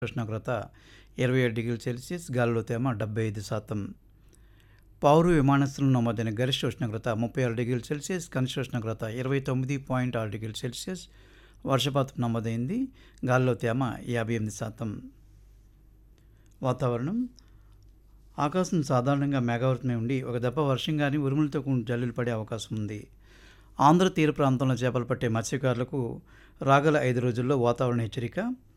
ఉష్ణోగ్రత ఇరవై ఏడు డిగ్రీల సెల్సియస్ గాలిలో తేమ డెబ్బై ఐదు శాతం పౌరు విమానాశ్రయంలో నమోదైన గరిష్ట ఉష్ణోగ్రత ముప్పై ఆరు డిగ్రీల సెల్సియస్ కనిష్ట ఉష్ణోగ్రత ఇరవై తొమ్మిది పాయింట్ ఆరు డిగ్రీల సెల్సియస్ వర్షపాతం నమోదైంది గాలిలో తేమ యాభై ఎనిమిది శాతం వాతావరణం ఆకాశం సాధారణంగా మేఘావృతమై ఉండి ఒక దెబ్బ వర్షం కానీ ఉరుములతో కూడిన జల్లులు పడే అవకాశం ఉంది ఆంధ్ర తీర ప్రాంతంలో చేపలు పట్టే మత్స్యకారులకు రాగల ఐదు రోజుల్లో వాతావరణ హెచ్చరిక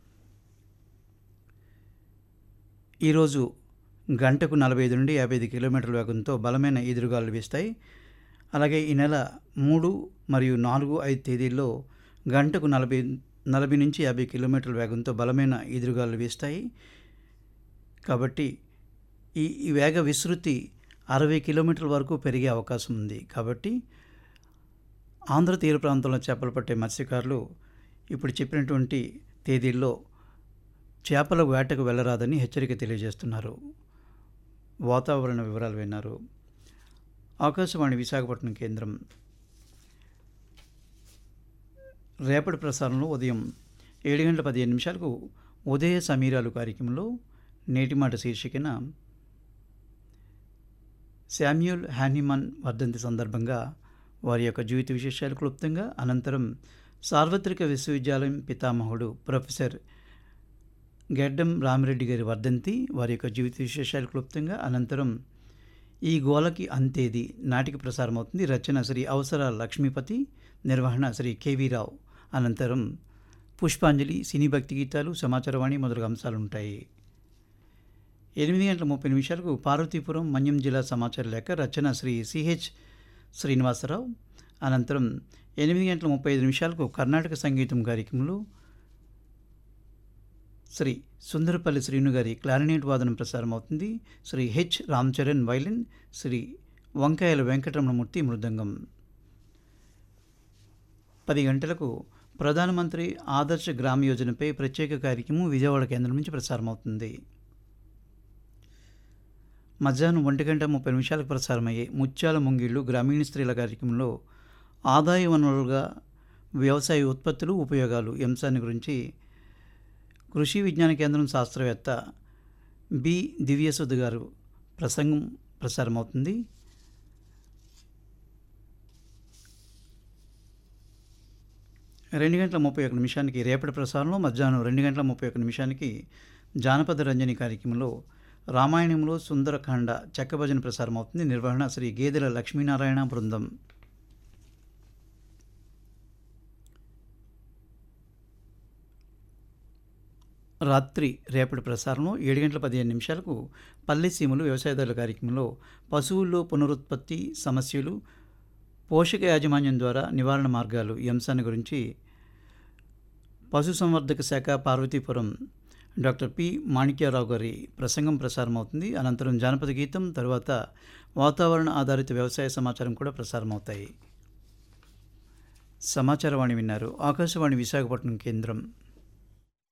ఈరోజు గంటకు నలభై ఐదు నుండి యాభై ఐదు కిలోమీటర్ల వేగంతో బలమైన ఈదురుగాలు వీస్తాయి అలాగే ఈ నెల మూడు మరియు నాలుగు ఐదు తేదీల్లో గంటకు నలభై నలభై నుంచి యాభై కిలోమీటర్ల వేగంతో బలమైన ఈదురుగాలు వీస్తాయి కాబట్టి ఈ ఈ వేగ విస్తృతి అరవై కిలోమీటర్ల వరకు పెరిగే అవకాశం ఉంది కాబట్టి ఆంధ్ర తీర ప్రాంతంలో చేపలు పట్టే మత్స్యకారులు ఇప్పుడు చెప్పినటువంటి తేదీల్లో చేపల వేటకు వెళ్ళరాదని హెచ్చరిక తెలియజేస్తున్నారు వాతావరణ వివరాలు విన్నారు ఆకాశవాణి విశాఖపట్నం కేంద్రం రేపటి ప్రసారంలో ఉదయం ఏడు గంటల పదిహేను నిమిషాలకు ఉదయ సమీరాలు కార్యక్రమంలో నేటి మాట శీర్షికన శామ్యూల్ హ్యానిమన్ వర్ధంతి సందర్భంగా వారి యొక్క జీవిత విశేషాలు క్లుప్తంగా అనంతరం సార్వత్రిక విశ్వవిద్యాలయం పితామహుడు ప్రొఫెసర్ గెడ్డం రామిరెడ్డి గారి వర్ధంతి వారి యొక్క జీవిత విశేషాలు క్లుప్తంగా అనంతరం ఈ గోలకి అంతేది నాటిక ప్రసారం అవుతుంది రచన శ్రీ అవసర లక్ష్మీపతి నిర్వహణ శ్రీ కేవీ రావు అనంతరం పుష్పాంజలి సినీ భక్తి గీతాలు సమాచారవాణి మొదలగు అంశాలు ఉంటాయి ఎనిమిది గంటల ముప్పై నిమిషాలకు పార్వతీపురం మన్యం జిల్లా సమాచార లేఖ రచన శ్రీ సిహెచ్ శ్రీనివాసరావు అనంతరం ఎనిమిది గంటల ముప్పై ఐదు నిమిషాలకు కర్ణాటక సంగీతం కార్యక్రమంలో శ్రీ సుందరపల్లి శ్రీను గారి క్లారినేట్ వాదనం ప్రసారం అవుతుంది శ్రీ హెచ్ రామ్ చరణ్ వైలిన్ శ్రీ వంకాయల వెంకటరమణమూర్తి మృదంగం పది గంటలకు ప్రధానమంత్రి ఆదర్శ గ్రామ యోజనపై ప్రత్యేక కార్యక్రమం విజయవాడ కేంద్రం నుంచి ప్రసారం అవుతుంది మధ్యాహ్నం ఒంటి గంట ముప్పై నిమిషాలకు ప్రసారమయ్యే ముత్యాల ముంగిళ్ళు గ్రామీణ స్త్రీల కార్యక్రమంలో ఆదాయ వనరులుగా వ్యవసాయ ఉత్పత్తులు ఉపయోగాలు ఈ అంశాన్ని గురించి కృషి విజ్ఞాన కేంద్రం శాస్త్రవేత్త బి దివ్యసుధ్ గారు ప్రసంగం ప్రసారమవుతుంది రెండు గంటల ముప్పై ఒక నిమిషానికి రేపటి ప్రసారంలో మధ్యాహ్నం రెండు గంటల ముప్పై ఒక నిమిషానికి జానపద రంజని కార్యక్రమంలో రామాయణంలో సుందరకాండ చెక్కభజన ప్రసారం అవుతుంది నిర్వహణ శ్రీ గేదెల లక్ష్మీనారాయణ బృందం రాత్రి రేపటి ప్రసారంలో ఏడు గంటల పదిహేను నిమిషాలకు పల్లె సీమలు వ్యవసాయదారుల కార్యక్రమంలో పశువుల్లో పునరుత్పత్తి సమస్యలు పోషక యాజమాన్యం ద్వారా నివారణ మార్గాలు ఈ అంశాన్ని గురించి పశుసంవర్ధక శాఖ పార్వతీపురం డాక్టర్ పి మాణిక్యారావు గారి ప్రసంగం ప్రసారం అవుతుంది అనంతరం జానపద గీతం తర్వాత వాతావరణ ఆధారిత వ్యవసాయ సమాచారం కూడా ప్రసారం అవుతాయి సమాచారవాణి విన్నారు ఆకాశవాణి విశాఖపట్నం కేంద్రం